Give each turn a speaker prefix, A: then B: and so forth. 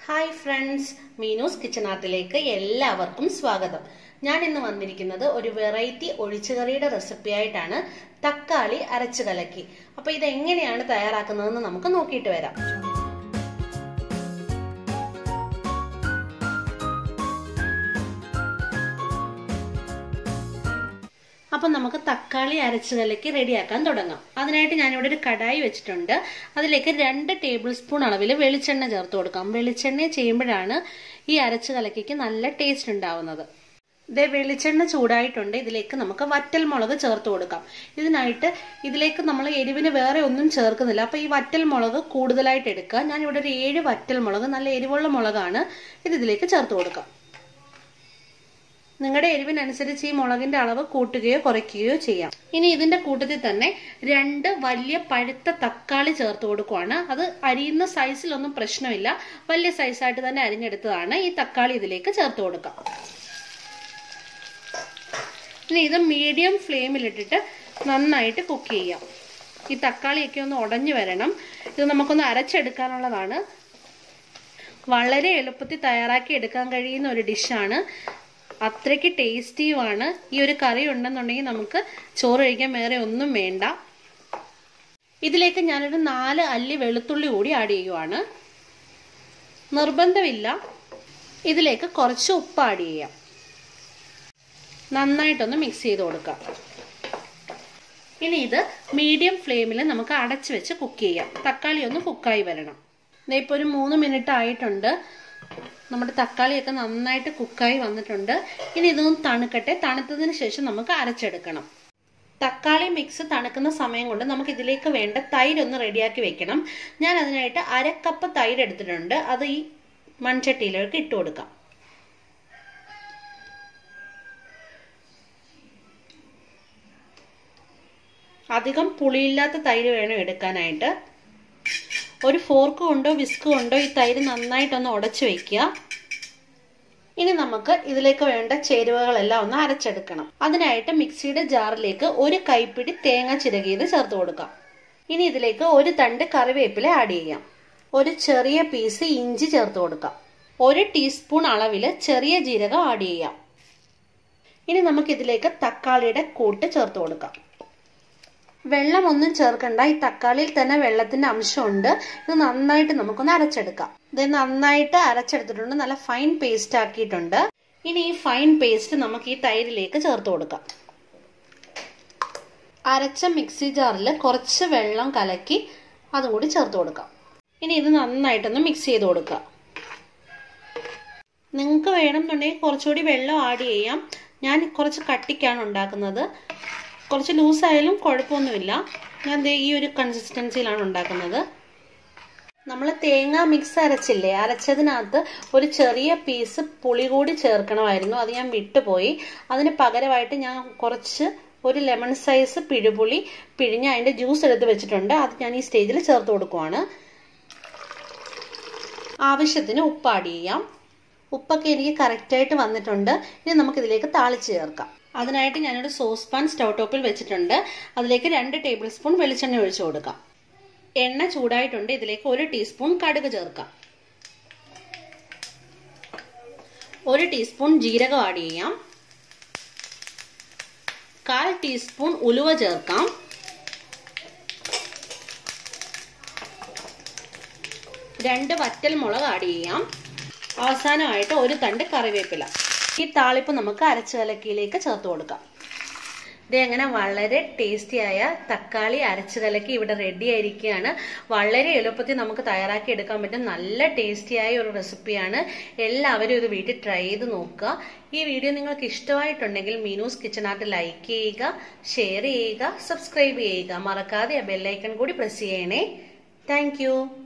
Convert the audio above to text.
A: hi friends Meenus kitchen ആർട്ടിലേക്ക് എല്ലാവർക്കും സ്വാഗതം ഞാൻ ഇന്ന് വന്നിരിക്കുന്നത് ഒരു വെറൈറ്റി ഒഴിച്ചുകറിയുടെ റെസിപ്പി ആയിട്ടാണ് തക്കാളി അരച്ചു കലക്കി അപ്പൊ ഇത് എങ്ങനെയാണ് തയ്യാറാക്കുന്നതെന്ന് നമുക്ക് നോക്കിയിട്ട് വരാം അപ്പം നമുക്ക് തക്കാളി അരച്ച് കലക്കി റെഡിയാക്കാൻ തുടങ്ങാം അതിനായിട്ട് ഞാനിവിടെ ഒരു കടായി വെച്ചിട്ടുണ്ട് അതിലേക്ക് രണ്ട് ടേബിൾ സ്പൂൺ അളവിൽ വെളിച്ചെണ്ണ ചേർത്ത് കൊടുക്കാം വെളിച്ചെണ്ണ ചെയ്യുമ്പോഴാണ് ഈ അരച്ച് കലക്കിക്ക് നല്ല ടേസ്റ്റ് ഉണ്ടാവുന്നത് ഇതേ വെളിച്ചെണ്ണ ചൂടായിട്ടുണ്ട് ഇതിലേക്ക് നമുക്ക് വറ്റൽ മുളക് ചേർത്ത് കൊടുക്കാം ഇതിനായിട്ട് ഇതിലേക്ക് നമ്മൾ എരിവിന് വേറെ ഒന്നും ചേർക്കുന്നില്ല അപ്പോൾ ഈ വറ്റൽ മുളക് കൂടുതലായിട്ട് എടുക്കുക ഞാൻ ഇവിടെ ഒരു ഏഴ് വറ്റൽ മുളക് നല്ല എരിവുള്ള മുളകാണ് ഇത് ഇതിലേക്ക് ചേർത്ത് കൊടുക്കാം നിങ്ങളുടെ എരിവിനനുസരിച്ച് ഈ മുളകിന്റെ അളവ് കൂട്ടുകയോ കുറയ്ക്കുകയോ ചെയ്യാം ഇനി ഇതിന്റെ കൂട്ടത്തിൽ തന്നെ രണ്ട് വലിയ പഴുത്ത തക്കാളി ചേർത്ത് കൊടുക്കുവാണ് അത് അരിയുന്ന സൈസിലൊന്നും പ്രശ്നമില്ല വലിയ സൈസായിട്ട് തന്നെ അരിഞ്ഞെടുത്തതാണ് ഈ തക്കാളി ഇതിലേക്ക് ചേർത്ത് കൊടുക്കാം ഇനി ഇത് മീഡിയം ഫ്ലെയിമിലിട്ടിട്ട് നന്നായിട്ട് കുക്ക് ചെയ്യാം ഈ തക്കാളിയൊക്കെ ഒന്ന് ഉടഞ്ഞു വരണം ഇത് നമുക്കൊന്ന് അരച്ചെടുക്കാനുള്ളതാണ് വളരെ എളുപ്പത്തിൽ തയ്യാറാക്കി എടുക്കാൻ കഴിയുന്ന ഒരു ഡിഷാണ് അത്രയ്ക്ക് ടേസ്റ്റിയുമാണ് ഈ ഒരു കറി ഉണ്ടെന്നുണ്ടെങ്കിൽ നമുക്ക് ചോറ് കഴിക്കാൻ വേറെ ഒന്നും വേണ്ട ഇതിലേക്ക് ഞാനൊരു നാല് അല്ലി വെളുത്തുള്ളി കൂടി ആഡ് ചെയ്യുവാണ് നിർബന്ധമില്ല ഇതിലേക്ക് കുറച്ച് ഉപ്പ് ആഡ് ചെയ്യാം നന്നായിട്ടൊന്ന് മിക്സ് ചെയ്ത് കൊടുക്കാം ഇനി ഇത് മീഡിയം ഫ്ലെയിമിൽ നമുക്ക് അടച്ചു വെച്ച് കുക്ക് ചെയ്യാം തക്കാളി ഒന്ന് കുക്കായി വരണം ഇപ്പോൾ ഒരു മൂന്ന് മിനിറ്റ് ആയിട്ടുണ്ട് നമ്മുടെ തക്കാളിയൊക്കെ നന്നായിട്ട് കുക്കായി വന്നിട്ടുണ്ട് ഇനി ഇതൊന്ന് തണുക്കട്ടെ തണുത്തതിന് ശേഷം നമുക്ക് അരച്ചെടുക്കണം തക്കാളി മിക്സ് തണുക്കുന്ന സമയം കൊണ്ട് നമുക്ക് ഇതിലേക്ക് വേണ്ട തൈര് ഒന്ന് റെഡിയാക്കി വെക്കണം ഞാൻ അതിനായിട്ട് അര കപ്പ് തൈര് എടുത്തിട്ടുണ്ട് അത് ഈ മൺചട്ടിയിലേക്ക് ഇട്ട് കൊടുക്കാം അധികം പുളിയില്ലാത്ത തൈര് വേണം എടുക്കാനായിട്ട് ഒരു ഫോർക്ക് കൊണ്ടോ വിസ്ക് കൊണ്ടോ ഈ തൈര് നന്നായിട്ടൊന്ന് ഉടച്ചു വെക്കുക ഇനി നമുക്ക് ഇതിലേക്ക് വേണ്ട ചേരുവകളെല്ലാം ഒന്ന് അരച്ചെടുക്കണം അതിനായിട്ട് മിക്സിയുടെ ജാറിലേക്ക് ഒരു കൈപ്പിടി തേങ്ങ ചിരകിയത് ചേർത്ത് കൊടുക്കാം ഇനി ഇതിലേക്ക് ഒരു തണ്ട് കറിവേപ്പില ആഡ് ചെയ്യാം ഒരു ചെറിയ പീസ് ഇഞ്ചി ചേർത്ത് കൊടുക്കാം ഒരു ടീസ്പൂൺ അളവിൽ ചെറിയ ജീരകം ആഡ് ചെയ്യാം ഇനി നമുക്ക് ഇതിലേക്ക് തക്കാളിയുടെ കൂട്ട് ചേർത്ത് കൊടുക്കാം വെള്ളമൊന്നും ചേർക്കണ്ട ഈ തക്കാളിയിൽ തന്നെ വെള്ളത്തിന്റെ അംശമുണ്ട് ഇത് നന്നായിട്ട് നമുക്കൊന്ന് അരച്ചെടുക്കാം ഇത് നന്നായിട്ട് അരച്ചെടുത്തിട്ടുണ്ട് നല്ല ഫൈൻ പേസ്റ്റ് ആക്കിയിട്ടുണ്ട് ഇനി ഈ ഫൈൻ പേസ്റ്റ് നമുക്ക് ഈ തൈരിലേക്ക് ചേർത്ത് കൊടുക്കാം അരച്ച മിക്സി ജാറിൽ കുറച്ച് വെള്ളം കലക്കി അതും കൂടി ചേർത്ത് കൊടുക്കാം ഇനി ഇത് നന്നായിട്ടൊന്ന് മിക്സ് ചെയ്ത് കൊടുക്കുക നിങ്ങൾക്ക് വേണമെന്നുണ്ടെങ്കിൽ കുറച്ചുകൂടി വെള്ളം ആഡ് ചെയ്യാം ഞാൻ കുറച്ച് കട്ടിക്കാണ് ഉണ്ടാക്കുന്നത് കുറച്ച് ലൂസായാലും കുഴപ്പമൊന്നുമില്ല ഞാൻ ഈ ഒരു കൺസിസ്റ്റൻസിയിലാണ് ഉണ്ടാക്കുന്നത് നമ്മൾ തേങ്ങ മിക്സ് അരച്ചില്ലേ അരച്ചതിനകത്ത് ഒരു ചെറിയ പീസ് പുളി കൂടി ചേർക്കണമായിരുന്നു അത് ഞാൻ വിട്ടുപോയി അതിന് പകരമായിട്ട് ഞാൻ കുറച്ച് ഒരു ലെമൺ സൈസ് പിഴുപുളി പിഴിഞ്ഞ് അതിൻ്റെ ജ്യൂസ് എടുത്ത് വെച്ചിട്ടുണ്ട് അത് ഞാൻ ഈ സ്റ്റേജിൽ ചേർത്ത് കൊടുക്കുവാണ് ആവശ്യത്തിന് ഉപ്പ് ആഡ് ചെയ്യാം ഉപ്പൊക്കെ എനിക്ക് കറക്റ്റായിട്ട് വന്നിട്ടുണ്ട് ഇനി നമുക്കിതിലേക്ക് താളിച്ച് ചേർക്കാം അതിനായിട്ട് ഞാനൊരു സോസ് പാൻ സ്റ്റൗ ടോപ്പിൽ വെച്ചിട്ടുണ്ട് അതിലേക്ക് രണ്ട് ടേബിൾ സ്പൂൺ വെളിച്ചെണ്ണ ഒഴിച്ചു കൊടുക്കാം എണ്ണ ചൂടായിട്ടുണ്ട് ഇതിലേക്ക് ഒരു ടീസ്പൂൺ കടുക് ചേർക്കാം ഒരു ടീസ്പൂൺ ജീരകം ആഡ് ചെയ്യാം കാൽ ടീസ്പൂൺ ഉലുവ ചേർക്കാം രണ്ട് വറ്റൽ മുളക് ആഡ് ചെയ്യാം അവസാനമായിട്ട് ഒരു തണ്ട് കറിവേപ്പില ഈ താളിപ്പ് നമുക്ക് അരച്ചു കലക്കിയിലേക്ക് ചേർത്ത് കൊടുക്കാം ഇത് അങ്ങനെ വളരെ ടേസ്റ്റിയായ തക്കാളി അരച്ചു കലക്കി ഇവിടെ റെഡി ആയിരിക്കുകയാണ് വളരെ എളുപ്പത്തിൽ നമുക്ക് തയ്യാറാക്കി എടുക്കാൻ പറ്റും നല്ല ടേസ്റ്റിയായ ഒരു റെസിപ്പിയാണ് എല്ലാവരും ഇത് വീട്ടിൽ ട്രൈ ചെയ്ത് നോക്കുക ഈ വീഡിയോ നിങ്ങൾക്ക് ഇഷ്ടമായിട്ടുണ്ടെങ്കിൽ മീനൂസ് കിച്ചൺ ആർട്ട് ലൈക്ക് ചെയ്യുക ഷെയർ ചെയ്യുക സബ്സ്ക്രൈബ് ചെയ്യുക മറക്കാതെ ആ ബെല്ലൈക്കൺ കൂടി പ്രസ് ചെയ്യണേ താങ്ക്